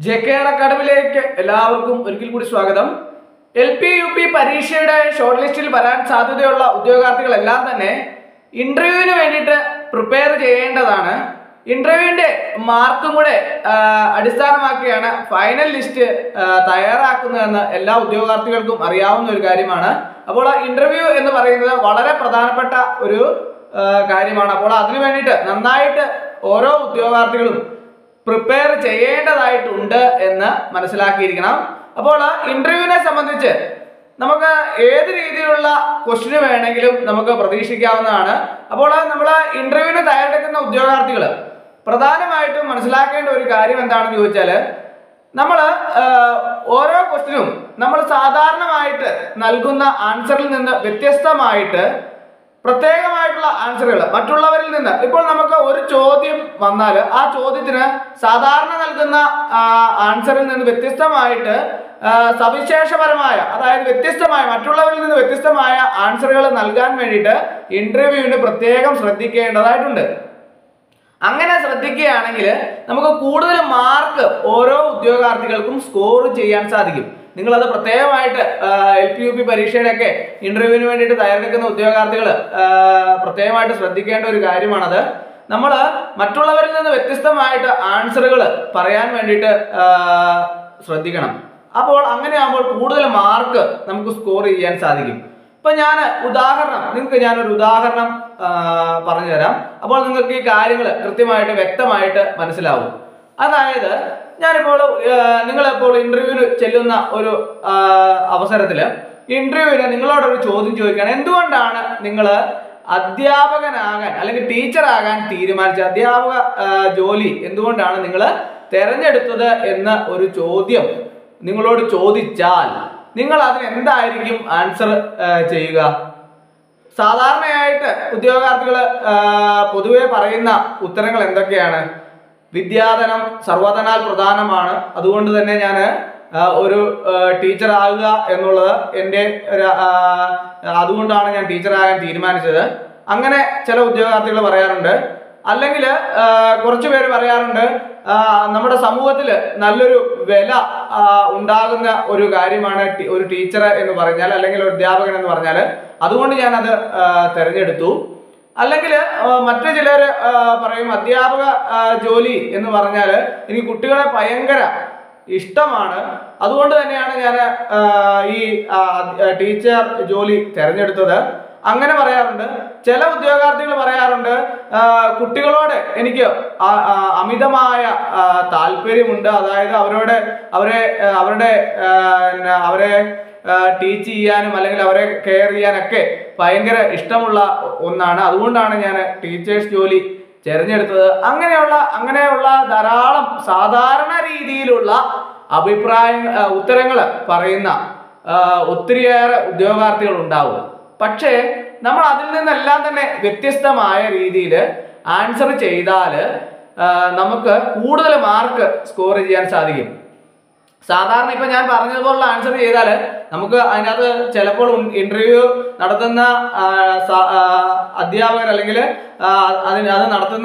J K R അക്കാഡമിയിലേക്ക് എല്ലാവർക്കും ഒരിക്കൽ കൂടി സ്വാഗതം എൽ പി യു പി പരീക്ഷയുടെ ഷോർട്ട് ലിസ്റ്റിൽ വരാൻ സാധ്യതയുള്ള ഉദ്യോഗാർത്ഥികളെല്ലാം തന്നെ ഇന്റർവ്യൂവിന് വേണ്ടിയിട്ട് പ്രിപ്പയർ ചെയ്യേണ്ടതാണ് ഇന്റർവ്യൂവിന്റെ മാർക്കും കൂടെ ആ, അടിസ്ഥാനമാക്കിയാണ് ഫൈനൽ ലിസ്റ്റ് ആ, തയ്യാറാക്കുന്നതെന്ന് എല്ലാ ഉദ്യോഗാർത്ഥികൾക്കും അറിയാവുന്ന ഒരു കാര്യമാണ് അപ്പോൾ ഇന്റർവ്യൂ എന്ന് പറയുന്നത് വളരെ പ്രധാനപ്പെട്ട ഒരു ആ, കാര്യമാണ് അപ്പോൾ അതിനു വേണ്ടിയിട്ട് നന്നായിട്ട് ഓരോ ഉദ്യോഗാർത്ഥികളും പ്രിപ്പയർ ചെയ്യേണ്ടതായിട്ടുണ്ട് എന്ന് മനസ്സിലാക്കിയിരിക്കണം അപ്പോൾ ഇന്റർവ്യൂവിനെ സംബന്ധിച്ച് നമുക്ക് ഏത് രീതിയിലുള്ള ക്വസ്റ്റിന് വേണമെങ്കിലും നമുക്ക് പ്രതീക്ഷിക്കാവുന്നതാണ് അപ്പോൾ നമ്മൾ ഇന്റർവ്യൂവിന് തയ്യാറെടുക്കുന്ന ഉദ്യോഗാർത്ഥികൾ പ്രധാനമായിട്ടും മനസ്സിലാക്കേണ്ട ഒരു കാര്യം എന്താണെന്ന് ചോദിച്ചാൽ നമ്മൾ ഓരോ ക്വസ്റ്റിനും നമ്മൾ സാധാരണമായിട്ട് നൽകുന്ന ആൻസറിൽ നിന്ന് വ്യത്യസ്തമായിട്ട് പ്രത്യേകമായിട്ടുള്ള ആൻസറുകൾ മറ്റുള്ളവരിൽ നിന്ന് ഇപ്പോൾ നമുക്ക് ഒരു ചോദ്യം വന്നാൽ ആ ചോദ്യത്തിന് സാധാരണ നൽകുന്ന ആ, ആൻസറിൽ നിന്ന് വ്യത്യസ്തമായിട്ട് ആ, സവിശേഷപരമായ അതായത് വ്യത്യസ്തമായ മറ്റുള്ളവരിൽ നിന്ന് വ്യത്യസ്തമായ ആൻസറുകൾ നൽകാൻ വേണ്ടിയിട്ട് ഇന്റർവ്യൂവിന് പ്രത്യേകം ശ്രദ്ധിക്കേണ്ടതായിട്ടുണ്ട് അങ്ങനെ ശ്രദ്ധിക്കുകയാണെങ്കിൽ നമുക്ക് കൂടുതൽ മാർക്ക് ഓരോ ഉദ്യോഗാർത്ഥികൾക്കും സ്കോർ ചെയ്യാൻ സാധിക്കും നിങ്ങളത് പ്രത്യേകമായിട്ട് എൽ പി യു പി പരീക്ഷയുടെയൊക്കെ ഇന്റർവ്യൂവിന് വേണ്ടിയിട്ട് തയ്യാറെടുക്കുന്ന ഉദ്യോഗാർത്ഥികൾ പ്രത്യേകമായിട്ട് ശ്രദ്ധിക്കേണ്ട ഒരു കാര്യമാണത് നമ്മൾ മറ്റുള്ളവരിൽ നിന്ന് വ്യത്യസ്തമായിട്ട് ആൻസറുകൾ പറയാൻ വേണ്ടിയിട്ട് ആ, ശ്രദ്ധിക്കണം അപ്പോൾ അങ്ങനെയാകുമ്പോൾ കൂടുതൽ മാർക്ക് നമുക്ക് സ്കോർ ചെയ്യാൻ സാധിക്കും ഇപ്പൊ ഞാൻ ഉദാഹരണം നിങ്ങൾക്ക് ഞാനൊരു ഉദാഹരണം ആ, പറഞ്ഞു തരാം അപ്പോൾ നിങ്ങൾക്ക് ഈ കാര്യങ്ങൾ കൃത്യമായിട്ട് വ്യക്തമായിട്ട് മനസ്സിലാവും അതായത് ഞാനിപ്പോൾ നിങ്ങൾ ഇപ്പോൾ ഇന്റർവ്യൂവിന് ചെല്ലുന്ന ഒരു ആ, അവസരത്തില് ഇന്റർവ്യൂവിന് നിങ്ങളോടൊരു ചോദ്യം ചോദിക്കുകയാണ് എന്തുകൊണ്ടാണ് നിങ്ങൾ അധ്യാപകനാകാൻ അല്ലെങ്കിൽ ടീച്ചറാകാൻ തീരുമാനിച്ച അധ്യാപക ആ, ജോലി എന്തുകൊണ്ടാണ് നിങ്ങൾ തെരഞ്ഞെടുത്തത് എന്ന ഒരു ചോദ്യം നിങ്ങളോട് ചോദിച്ചാൽ നിങ്ങൾ അതിന് എന്തായിരിക്കും ആൻസർ ചെയ്യുക സാധാരണയായിട്ട് ഉദ്യോഗാർത്ഥികൾ പൊതുവെ പറയുന്ന ഉത്തരങ്ങൾ എന്തൊക്കെയാണ് വിദ്യാധനം സർവധനാൽ പ്രധാനമാണ് അതുകൊണ്ട് തന്നെ ഞാൻ ഒരു ടീച്ചർ ആകുക എന്നുള്ളത് എൻ്റെ ഒരു, ആ, അതുകൊണ്ടാണ് ഞാൻ ടീച്ചറാകാൻ തീരുമാനിച്ചത് അങ്ങനെ ചില ഉദ്യോഗാർത്ഥികൾ പറയാറുണ്ട് അല്ലെങ്കിൽ കുറച്ച് പേര് പറയാറുണ്ട് ആ, നമ്മുടെ സമൂഹത്തിൽ നല്ലൊരു വില ആ, ഉണ്ടാകുന്ന ഒരു കാര്യമാണ് ടി- ഒരു ടീച്ചർ എന്ന് പറഞ്ഞാൽ അല്ലെങ്കിൽ ഒരു അധ്യാപകൻ എന്ന് പറഞ്ഞാൽ അതുകൊണ്ട് ഞാനത് ആ, തെരഞ്ഞെടുത്തു അല്ലെങ്കിൽ മറ്റു ചിലർ പറയും അധ്യാപക ആ, ജോലി എന്ന് പറഞ്ഞാൽ എനിക്ക് കുട്ടികളെ ഭയങ്കര ഇഷ്ടമാണ് അതുകൊണ്ട് തന്നെയാണ് ഞാൻ ഈ ആ, ടീച്ചർ ജോലി തിരഞ്ഞെടുത്തത് അങ്ങനെ പറയാറുണ്ട് ചില ഉദ്യോഗാർത്ഥികൾ പറയാറുണ്ട് ആ, കുട്ടികളോട് എനിക്ക് ആ- ആ അമിതമായ ആ, താല്പര്യമുണ്ട് അതായത് അവരോട് അവരെ ആ, അവരുടെ ആ, പിന്നെ അവരെ ടീച്ച് ചെയ്യാനും അല്ലെങ്കിൽ അവരെ കെയർ ചെയ്യാനൊക്കെ ഭയങ്കര ഇഷ്ടമുള്ള ഒന്നാണ് അതുകൊണ്ടാണ് ഞാൻ ടീച്ചേഴ്സ് ജോലി തിരഞ്ഞെടുത്തത് അങ്ങനെയുള്ള അങ്ങനെയുള്ള ധാരാളം സാധാരണ രീതിയിലുള്ള അഭിപ്രായ ഉത്തരങ്ങൾ പറയുന്ന ആ, ഒത്തിരിയേറെ ഉദ്യോഗാർത്ഥികൾ ഉണ്ടാവും പക്ഷേ നമ്മൾ അതിൽ നിന്നെല്ലാം തന്നെ വ്യത്യസ്തമായ രീതിയിൽ ആൻസർ ചെയ്താൽ നമുക്ക് കൂടുതൽ മാർക്ക് സ്കോർ ചെയ്യാൻ സാധിക്കും സാധാരണ ഇപ്പൊ ഞാൻ പറഞ്ഞതുപോലുള്ള ആൻസർ ചെയ്താൽ നമുക്ക് അതിനകത്ത് ചിലപ്പോൾ ഇന്റർവ്യൂ നടത്തുന്ന ആ, സ- ആ, അധ്യാപകർ അല്ലെങ്കിൽ ആ, അതിന് അത് നടത്തുന്ന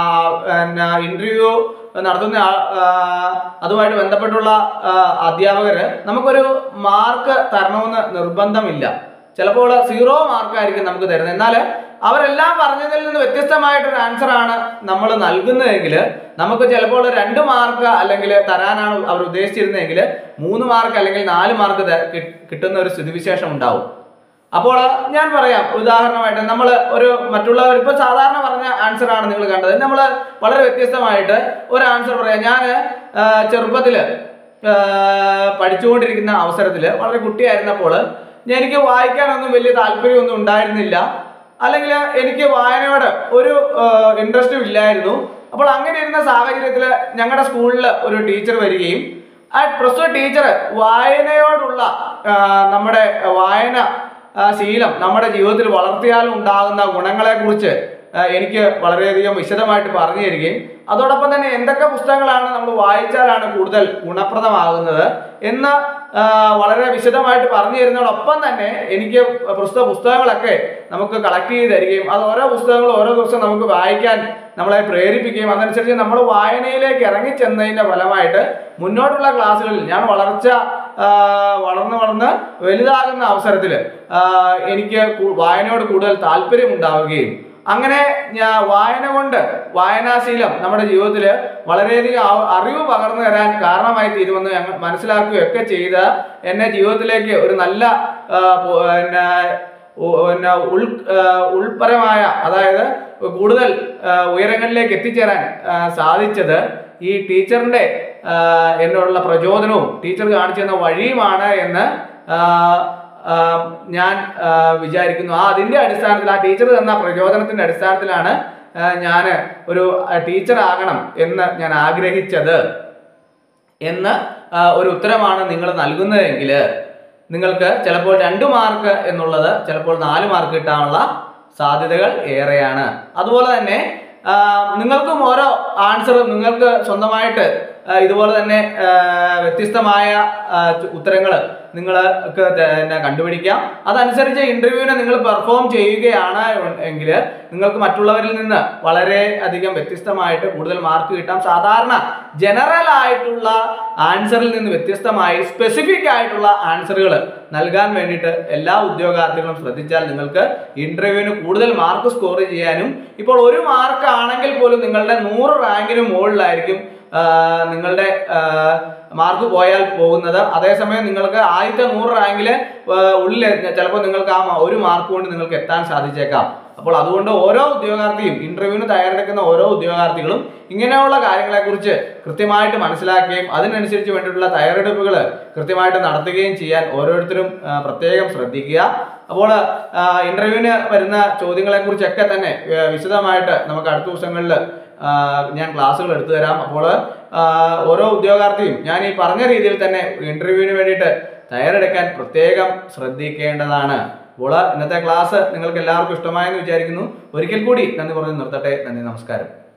ഇന്റർവ്യൂ നടത്തുന്ന ആ, ആ, അതുമായിട്ട് ബന്ധപ്പെട്ടുള്ള ആ, അധ്യാപകര് നമുക്കൊരു മാർക്ക് തരണമെന്ന് നിർബന്ധമില്ല ചിലപ്പോൾ സീറോ മാർക്കായിരിക്കും നമുക്ക് തരുന്നത് എന്നാൽ അവരെല്ലാം പറഞ്ഞതിൽ നിന്ന് വ്യത്യസ്തമായിട്ടൊരു ആൻസർ ആണ് നമ്മൾ നൽകുന്നതെങ്കിൽ നമുക്ക് ചിലപ്പോൾ രണ്ട് മാർക്ക് അല്ലെങ്കിൽ തരാനാണ് അവർ ഉദ്ദേശിച്ചിരുന്നതെങ്കിൽ മൂന്ന് മാർക്ക് അല്ലെങ്കിൽ നാല് മാർക്ക് ത- കി- കിട്ടുന്ന ഒരു സ്ഥിതിവിശേഷം ഉണ്ടാവും അപ്പോൾ ഞാൻ പറയാം ഉദാഹരണമായിട്ട് നമ്മൾ ഒരു മറ്റുള്ളവർ ഇപ്പൊ സാധാരണ പറഞ്ഞ ആൻസർ ആണ് നിങ്ങൾ കണ്ടത് നമ്മൾ വളരെ വ്യത്യസ്തമായിട്ട് ഒരു ആൻസർ പറയാം ഞാൻ ചെറുപ്പത്തില് ആ, പഠിച്ചുകൊണ്ടിരിക്കുന്ന അവസരത്തിൽ വളരെ കുട്ടിയായിരുന്നപ്പോൾ ഞാൻ എനിക്ക് വായിക്കാനൊന്നും വലിയ താല്പര്യമൊന്നും ഉണ്ടായിരുന്നില്ല അല്ലെങ്കിൽ എനിക്ക് വായനയോട് ഒരു ഇൻട്രസ്റ്റും ഇല്ലായിരുന്നു അപ്പോൾ അങ്ങനെ ഇരുന്ന സാഹചര്യത്തിൽ ഞങ്ങളുടെ സ്കൂളിൽ ഒരു ടീച്ചർ വരികയും ആ പ്രസ്തുത ടീച്ചർ വായനയോടുള്ള ആ, നമ്മുടെ വായന ആ, ശീലം നമ്മുടെ ജീവിതത്തിൽ വളർത്തിയാൽ ഉണ്ടാകുന്ന ഗുണങ്ങളെ കുറിച്ച് എനിക്ക് വളരെയധികം വിശദമായിട്ട് പറഞ്ഞു തരികയും അതോടൊപ്പം തന്നെ എന്തൊക്കെ പുസ്തകങ്ങളാണ് നമ്മൾ വായിച്ചാലാണ് കൂടുതൽ ഗുണപ്രദമാകുന്നത് എന്ന് ആ, വളരെ വിശദമായിട്ട് പറഞ്ഞു തരുന്നതോടൊപ്പം തന്നെ എനിക്ക് പ്രസ്തുത പുസ്തകങ്ങളൊക്കെ നമുക്ക് കളക്ട് ചെയ്ത് തരികയും അത് ഓരോ പുസ്തകങ്ങളും ഓരോ ദിവസം നമുക്ക് വായിക്കാൻ നമ്മളെ പ്രേരിപ്പിക്കുകയും അതനുസരിച്ച് നമ്മൾ വായനയിലേക്ക് ഇറങ്ങിച്ചെന്നതിന്റെ ഫലമായിട്ട് മുന്നോട്ടുള്ള ക്ലാസ്സുകളിൽ ഞാൻ വളർച്ച ആ, വളർന്ന് വളർന്ന് വലുതാകുന്ന അവസരത്തിൽ എനിക്ക് കൂ- വായനയോട് കൂടുതൽ താല്പര്യം ഉണ്ടാവുകയും അങ്ങനെ ഞാൻ വായന കൊണ്ട് വായനാശീലം നമ്മുടെ ജീവിതത്തിൽ വളരെയധികം ആ- അറിവ് പകർന്നു തരാൻ കാരണമായി തീരുമെന്ന് ഞങ്ങൾ മനസ്സിലാക്കുകയൊക്കെ ചെയ്ത് എന്നെ ജീവിതത്തിലേക്ക് ഒരു നല്ല ആ, പോ- പിന്നെ ഉ- പിന്നെ ഉൾ ആ, ഉൾപരമായ അതായത് കൂടുതൽ ആ, ഉയരങ്ങളിലേക്ക് എത്തിച്ചേരാൻ ആ, സാധിച്ചത് ഈ ടീച്ചറിന്റെ ആ, എന്നോടുള്ള പ്രചോദനവും ടീച്ചർ കാണിച്ചു തന്ന വഴിയുമാണ് എന്ന് ആ, ആ, ഞാൻ ആ, വിചാരിക്കുന്നു ആ അതിന്റെ അടിസ്ഥാനത്തിൽ ആ ടീച്ചർ തന്ന പ്രചോദനത്തിന്റെ അടിസ്ഥാനത്തിലാണ് ഞാൻ ഒരു ടീച്ചർ ആകണം എന്ന് ഞാൻ ആഗ്രഹിച്ചത് എന്ന് ആ, ഒരു ഉത്തരമാണ് നിങ്ങൾ നൽകുന്നതെങ്കിൽ നിങ്ങൾക്ക് ചിലപ്പോൾ രണ്ട് മാർക്ക് എന്നുള്ളത് ചിലപ്പോൾ നാല് മാർക്ക് കിട്ടാനുള്ള സാധ്യതകൾ ഏറെയാണ് അതുപോലെ തന്നെ ആ, നിങ്ങൾക്കും ഓരോ ആൻസറും നിങ്ങൾക്ക് സ്വന്തമായിട്ട് ആ, ഇതുപോലെ തന്നെ ആ, വ്യത്യസ്തമായ ഉത്തരങ്ങൾ നിങ്ങൾക്ക് തന്നെ കണ്ടുപിടിക്കാം അതനുസരിച്ച് ഇന്റർവ്യൂവിനെ നിങ്ങൾ പെർഫോം ചെയ്യുകയാണ് എങ്കിൽ നിങ്ങൾക്ക് മറ്റുള്ളവരിൽ നിന്ന് വളരെ അധികം വ്യത്യസ്തമായിട്ട് കൂടുതൽ മാർക്ക് കിട്ടാം സാധാരണ ജനറൽ ആയിട്ടുള്ള ആൻസറിൽ നിന്ന് വ്യത്യസ്തമായി സ്പെസിഫിക് ആയിട്ടുള്ള ആൻസറുകൾ നൽകാൻ വേണ്ടിയിട്ട് എല്ലാ ഉദ്യോഗാർത്ഥികളും ശ്രദ്ധിച്ചാൽ നിങ്ങൾക്ക് ഇന്റർവ്യൂവിന് കൂടുതൽ മാർക്ക് സ്കോർ ചെയ്യാനും ഇപ്പോൾ ഒരു മാർക്ക് ആണെങ്കിൽ പോലും നിങ്ങളുടെ നൂറ് റാങ്കിന് മുകളിലായിരിക്കും ആ, നിങ്ങളുടെ മാർക്ക് പോയാൽ പോകുന്നത് അതേസമയം നിങ്ങൾക്ക് ആദ്യത്തെ നൂറ് റാങ്കിൽ ഉള്ളിൽ ചിലപ്പോൾ നിങ്ങൾക്ക് ആ മ- ഒരു മാർക്ക് കൊണ്ട് നിങ്ങൾക്ക് എത്താൻ സാധിച്ചേക്കാം അപ്പോൾ അതുകൊണ്ട് ഓരോ ഉദ്യോഗാർത്ഥിയും ഇന്റർവ്യൂവിന് തയ്യാറെടുക്കുന്ന ഓരോ ഉദ്യോഗാർത്ഥികളും ഇങ്ങനെയുള്ള കാര്യങ്ങളെക്കുറിച്ച് കൃത്യമായിട്ട് മനസ്സിലാക്കുകയും അതിനനുസരിച്ച് വേണ്ടിയിട്ടുള്ള തയ്യാറെടുപ്പുകൾ കൃത്യമായിട്ട് നടത്തുകയും ചെയ്യാൻ ഓരോരുത്തരും ആ, പ്രത്യേകം ശ്രദ്ധിക്കുക അപ്പോൾ ഇന്റർവ്യൂവിന് വരുന്ന ചോദ്യങ്ങളെ കുറിച്ചൊക്കെ തന്നെ ആ, വിശദമായിട്ട് നമുക്ക് അടുത്ത ദിവസങ്ങളിൽ ആ, ഞാൻ ക്ലാസ്സുകൾ എടുത്തു തരാം അപ്പോൾ ആ, ഓരോ ഉദ്യോഗാർത്ഥിയും ഞാൻ ഈ പറഞ്ഞ രീതിയിൽ തന്നെ ഇന്റർവ്യൂവിന് വേണ്ടിയിട്ട് തയ്യാറെടുക്കാൻ പ്രത്യേകം ശ്രദ്ധിക്കേണ്ടതാണ് അപ്പോൾ ഇന്നത്തെ ക്ലാസ് നിങ്ങൾക്ക് എല്ലാവർക്കും ഇഷ്ടമായെന്ന് വിചാരിക്കുന്നു ഒരിക്കൽ കൂടി നന്ദി പറഞ്ഞു നിർത്തട്ടെ നന്ദി നമസ്കാരം